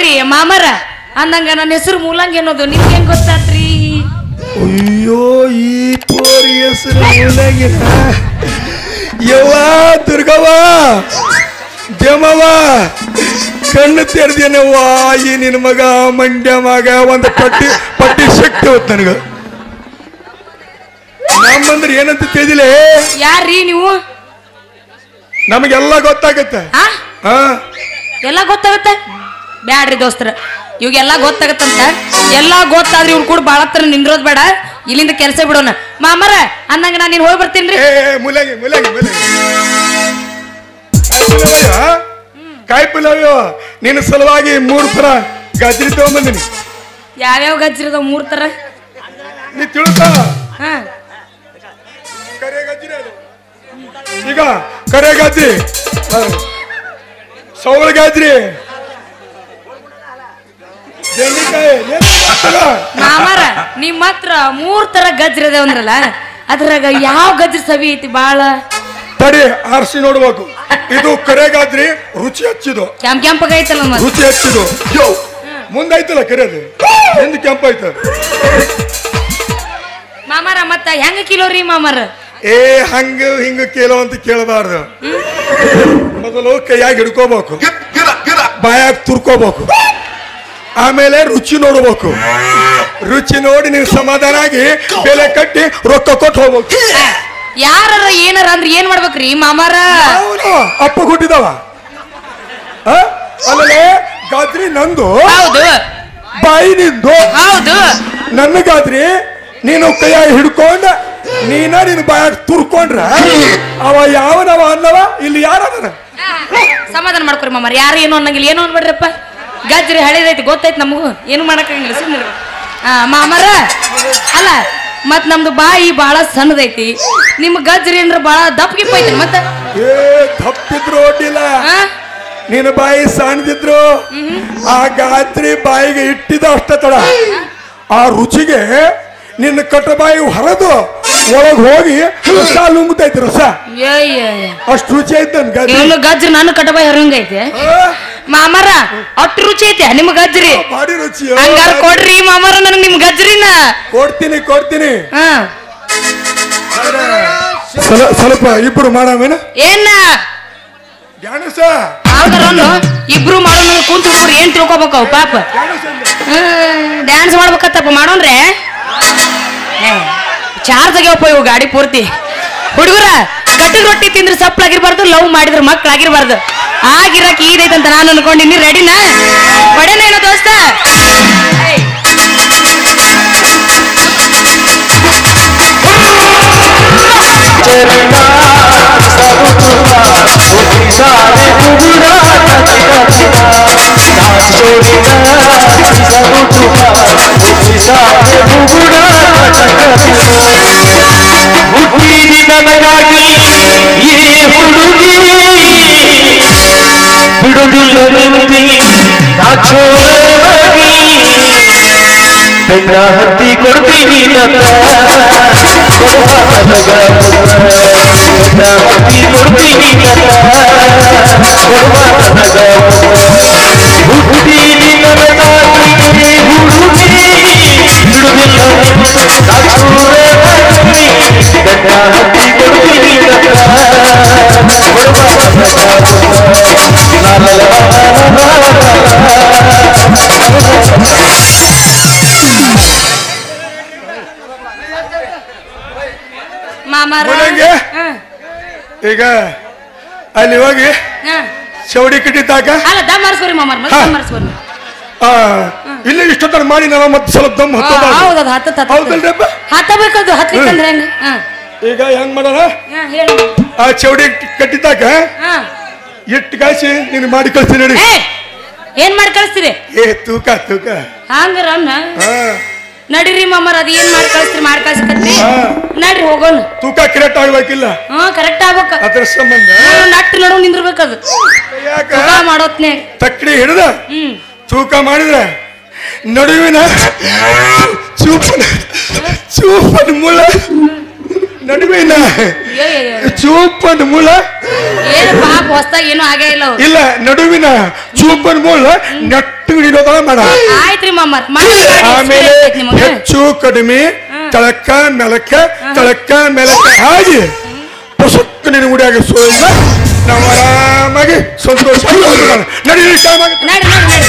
ತಡ್ರಿ ಮಾಮರ ಅಂದಂಗ ನನ್ನ ಹೆಸರು ಮೂಲಂಗಿ ಅನ್ನೋದು ನಿಮ್ಗೆ ಹೆಂಗ್ ಗೊತ್ತಾತ್ರಿ ಅಯ್ಯೋ ಈ ಪೋರಿ ಹೆಸರು ಮೂಲಂಗಿನ ಯವ್ವ ದುರ್ಗವ್ವ ದೇಮವ್ವ ಕಣ್ಣು ತೆರೆದೇನವ್ವ ಈ ನಿನ್ನ ಮಗ ಮಂಡ್ಯ ಮಗ ಒಂದು ಪಟ್ಟಿ ಪಟ್ಟಿ ಶಕ್ತಿ ಹೋತ್ ನನಗ ನಮ್ಮಂದ್ರೆ ಏನಂತ ತಿಳಿದಿಲ್ಲ ಯಾರ್ರೀ ನೀವು ನಮಗೆಲ್ಲ ಗೊತ್ತಾಗತ್ತೆ ಆ ಹಾ ಎಲ್ಲ ಗೊತ್ತಾಗತ್ತೆ ಬ್ಯಾಡ್ರಿ ದೋಸ್ತರ ಇವಾಗೆಲ್ಲ ಗೊತ್ತಾಗತ್ತಂತ ಎಲ್ಲ ಗೊತ್ತಾದ್ರೆ ಇವ್ರು ಕೂಡ ಬಾಳತ್ತರ ನಿಂದ್ರೋದ್ ಬೇಡ ಇಲ್ಲಿಂದ ಕೆಲಸ ಬಿಡೋಣ ಮಾಮರ ಅಂದಂಗ ನಾನು ನೀನ್ ಹೋಗಿ ಬರ್ತೀನಿ ಏ ಏ, ಮುಲಂಗಿ ಮುಲಂಗಿ ಮುಲಂಗಿ ಕಾಯಿ ಪಲ್ಯ ನಿನ್ನ ಸಲುವಾಗಿ ಮೂರು ತರ ಗಜ್ರಿ ತಗೊಂಬಂದಿನಿ ಯಾವ್ಯಾವ ಗಜ್ರದ ಮೂರ್ ತರ ನೀ ತಿಳ್ಕೊ ಹಾ ಕರೆ ಗಜ್ರಿ ಅದು. ಈಗ ಕರೆ ಗಜ್ರಿ ಸೌಳ ಗಜ್ರಿ ಬೆಂಡಿಕಾಯಿ ಏನ್ ಗೊತ್ತಿಲ್ಲ? ಮಾಮರ ನಿಮ್ ಹತ್ರ ಮೂರ್ ತರ ಗಜ್ರ ಅದಾವ ಅಂದ್ರಲ್ಲ ಅದ್ರಾಗ ಯಾವ ಗಜ್ರ ಸವಿ ಐತಿ ಬಾಳ ತಡಿ ಆರಿಸಿ ನೋಡ್ಬೇಕು ಇದು ಕರೆ ಗಾದ್ರಿ ರುಚಿ ಹಚ್ಚಿದು ಕೆಂಪ್ ಕೆಂಪಗೈತಲ್ಲ ಮತ್ ರುಚಿ ಹಚ್ಚಿದು ಯೋ ಮುಂದೈತಲ್ಲ ಕರೆದು ಹಿಂದ್ ಕೆಂಪಾಯ್ತು ಮಾಮರ ಮತ್ತ ಹೆಂಗ ಕಿಲೋ ರೀ ಮಾಮರ ಏ ಹಂಗ ಹಿಂಗ ಕೇಳೋ ಅಂತ ಕೇಳಬಾರ್ದು ಮೊದಲು ಕೈಯಾಗಿ ಹಿಡ್ಕೋಬೇಕು ಬಾಯಾಗ ತುರ್ಕೋಬೇಕು ಆಮೇಲೆ ರುಚಿ ನೋಡ್ಬೇಕು ರುಚಿ ನೋಡಿ ನೀವು ಸಮಾಧಾನ ಆಗಿ ಬೆಲೆ ಕಟ್ಟಿ ರೊಕ್ಕ ಕೊಟ್ಟು ಹೋಗ್ಬೇಕು ಯಾರ ಏನಾರ ಅಂದ್ರ ಏನ್ ಮಾಡ್ಬೇಕ್ರಿ ಮಾಮಾರ ಅವನು ಅಪ್ಪ ಹುಟ್ಟಿದವ ಆ? ಆಮೇಲೆ ಗಾದ್ರಿ ನಂದು ಹೌದು ಬಾಯಿ ನಿಂದು ಹೌದು ನನ್ನ ಗಾದ್ರಿ ನೀನು ಕೈಯಾಗ ಹಿಡ್ಕೊಂಡ ನೀನ ನಿನ್ನ ಬಾಯಾಗ ತುರ್ಕೊಂಡ್ರ ಅವ ಯಾವನವ ಅನ್ನವ ಇಲ್ಲಿ ಯಾರದನ ಸಮಾಧಾನ ಮಾಡ್ಕೊರಿ ಮಾಮಾರ ಯಾರು ಏನು ಅನ್ನಂಗಿಲ್ಲ ಏನು ಅನ್ಬೇಡ್ರಪ್ಪ ಗಜ್ರಿ ಹಳೇದೈತಿ ಗೊತ್ತೈತಿ ನಮಗೂ ಏನು ಮಾಡಕ್ಕಾಗಿಲ್ಲ ಸುಮ್ಮನೆ ಆ ಮಾಮಾರ ಅಲ್ಲ ಮತ್ ನಮ್ದು ಬಾಯಿ ಬಾಳ ಸಣ್ಣದೈತಿ ನಿಮ್ ಗಜ್ರಿ ಏನ್ರ ಬಾಳ ದಪ್ಪಗಿಪ್ಪ ಐತಿ ಮತ್ತ ಏ ತಪ್ಪಿದ್ರು ಒಡ್ಡಿಲ್ಲ ಆ? ನಿನ್ನ ಬಾಯಿ ಸಣ್ಣದಿದ್ರು ಆ ಗಾತ್ರಿ ಬಾಯಿಗೆ ಇಟ್ಟಿದ ಅಷ್ಟ ತಡ ಆ ರುಚಿಗೆ ನಿನ್ನ ಕಟ್ಟ ಬಾಯಿ ಹೊರದು ಒಳಗ್ ಹೋಗಿ ರಸ ನುಂಗ್ತೈತಿ ರಸ ಅಯ್ಯಯ್ಯ. ಅಷ್ಟು ರುಚಿ ಐತೆ ನನ್ ಗಾತ್ರಿ ಏನು ಗಜ್ರಿ ನಾನು ಕಟಬಾಯಿ ಹರಂಗೈತೆ ಆ, ಮಾಮಾರ ಅಷ್ಟು ರುಚಿ ಐತೆ ನಿಮ್ ಗಜ್ರಿ ಭಾರಿ ರುಚಿ ಹಂಗಾರ ಕೊಡ್ರಿ ಮಾಮಾರ ನನಗ್ ನಿಮ್ ಗಜ್ರಿನ ಕೊಡ್ತೀನಿ ಕೊಡ್ತೀನಿ ಹಾ ಸ್ವಲ್ಪ ಸ್ವಲ್ಪ ಇಬ್ರು ಮಾಡವೇನ ಏನ ಜ್ಞಾನಸ ಯಾವ್ದಾರ ಇಬ್ರು ಮಾಡೋಣ ಕುಂತ ಹುಡುಗರು ಏನ್ ತಿಳ್ಕೊಬೇಕು ಅವ್ ಪಾಪ ಡ್ಯಾನ್ಸ್ ಮಾಡ್ಬೇಕತ್ತಪ್ಪ ಮಾಡೋಣ್ರೆ ಚಾರ್ಜ್ ಆಗ್ಯಾವಪ್ಪ ಇವು ಗಾಡಿ ಪೂರ್ತಿ ಹುಡುಗರ ಗಟ್ಟಿಗೆ ರೊಟ್ಟಿ ತಿಂದ್ರೆ ಸಪ್ಪಳಾಗಿರ್ಬಾರ್ದು ಲವ್ ಮಾಡಿದ್ರೆ ಮಕ್ಳಾಗಿರ್ಬಾರ್ದು ಆಗಿರಕ್ ಈದೈತಂತ ನಾನು ಅನ್ಕೊಂಡಿನಿ ರೆಡಿನಾ ಬಡೇನೇನೋ ದೋಸ್ತ ಏಯ್. ಹತ್ತಿ ಕೊಡ್ತೀನಿ ಹತ್ತಿ ಕೊಡ್ತೀನಿ ಹುಟ್ಟಿ ನಿನ್ನದಾಗಿ ಹುಡುಗಿ ಬಿಡುವಿಲ್ಲ ಹತ್ತಿ ಕೊಡ್ತೀನಿ ಮಾಮಾರ ಮುಳ್ಳಂಗಿ? ಹಾ, ಈಗ ಅಲ್ಲಿ ಹೋಗಿ ಹಾ. ಚೌಡಿ ಕಟ್ಟಿದ್ದಾಕ ಅಲ್ಲ ದಮ್ ಮಾರ್ಸ್ಕೊರಿ ಮಾಮಾರ ಮತ್ತೆ ದಮ್ ಮಾರ್ಸ್ಕೊರಿ ಆ, ಇಲ್ಲಿ ಇಷ್ಟೊತ್ತರ ಮಾಡಿ ನಾವು ಮತ್ತೆ ಸ್ವಲ್ಪ ದಮ್ ಹತ್ತದ ಹೌದದು ಹತ್ತ ಹೌದಲ್ರಿಪ್ಪ ಹತ್ತಬೇಕದು ಹತ್ಲಿಕ್ಕಂದ್ರೆ ಹೆಂಗ ಹಾ ಈಗ ಹೆಂಗ್ ಮಾಡೋಣ ಹಾ ಹೇಳು ಆ ಚೌಡಿ ಕಟ್ಟಿದ್ದಾಕ ಹಾ ಇಟ್ಟು ಕಾಯಿಸಿ ನೀನು ಮಾಡಿ ಕಳ್ಸಿ ನೋಡಿ ಏ ಏನ್ ಮಾಡಿ ಕಳಿಸ್ತೀರಿ ಏ ತೂಕ ತೂಕ ಹಂಗಾರ ಅನ್ನ ಹಾ ನಡೀರಿ ಮಾಮಾರ ಅದ ಏನ್ ಮಾಡಿ ಕಳಿಸ್ತೀರಿ ಮಾಡಿ ಕಳ್ಸಕತ್ರಿ ಹಾ. ನಡ್ರಿ ಹೋಗೋಣ ತೂಕ ಕರೆಕ್ಟ್ ಆಗ್ಬೇಕಿಲ್ಲ ಹಾ ಕರೆಕ್ಟ್ ಆಗ್ಬೇಕ ಅದ್ರ ಸಂಬಂಧ ಹ್ಮ್, ನಟ್ಟು ನಡು ನಿಂದಿರ್ಬೇಕದು ಯಾಕ ತೂಕ ಮಾಡೋತ್ನ್ಯಾಗ ತಕ್ಕಡಿ ಹಿಡಿದ ಹ್ಮ್ ತೂಕ ಮಾಡಿದ್ರೆ ನಡುವಿನ ಚೂಪನ ಚೂಪನ ಮುಳ ನಡುವಿನ ಅಯ್ಯಯ್ಯಯ್ಯ. ಚೂಪನ ಮುಳ ಏನು ಪಾಪ ಹೊಸ್ದಾಗಿ ಏನು ಆಗೇ ಇಲ್ಲ ಅವು. ಇಲ್ಲ ನಡುವಿನ ಚೂಪನ್ ಮೂಲ ನೆಟ್ಟು ಹಿಡಿಯೋದಳ ಮಾಡ ಆಯ್ತ್ರಿ ಮಾಮರ್ ಮಾಡಿ ಮಾಡಿ ಆಮೇಲೆ experience ಐತ್ ನಿಮಗ ಹೆಚ್ಚು ಕಡಿಮೆ ತಳಕ್ಕ ಮೆಲಕ್ಕ ತಳಕ್ಕ ಮೆಲಕ್ಕ ಹಾಗೆ ಪುಸಕ್ಕ ನಿನ್ನ ಗುಡಿಯಾಗ ಸೋಯ್ದ ನಾವು ಆರಾಮಾಗಿ ಸಂತೋಷ ನಡಿ ನಡಿ, time ಆಗಿದೆ. ನಡಿ ನಡಿ ನಡಿ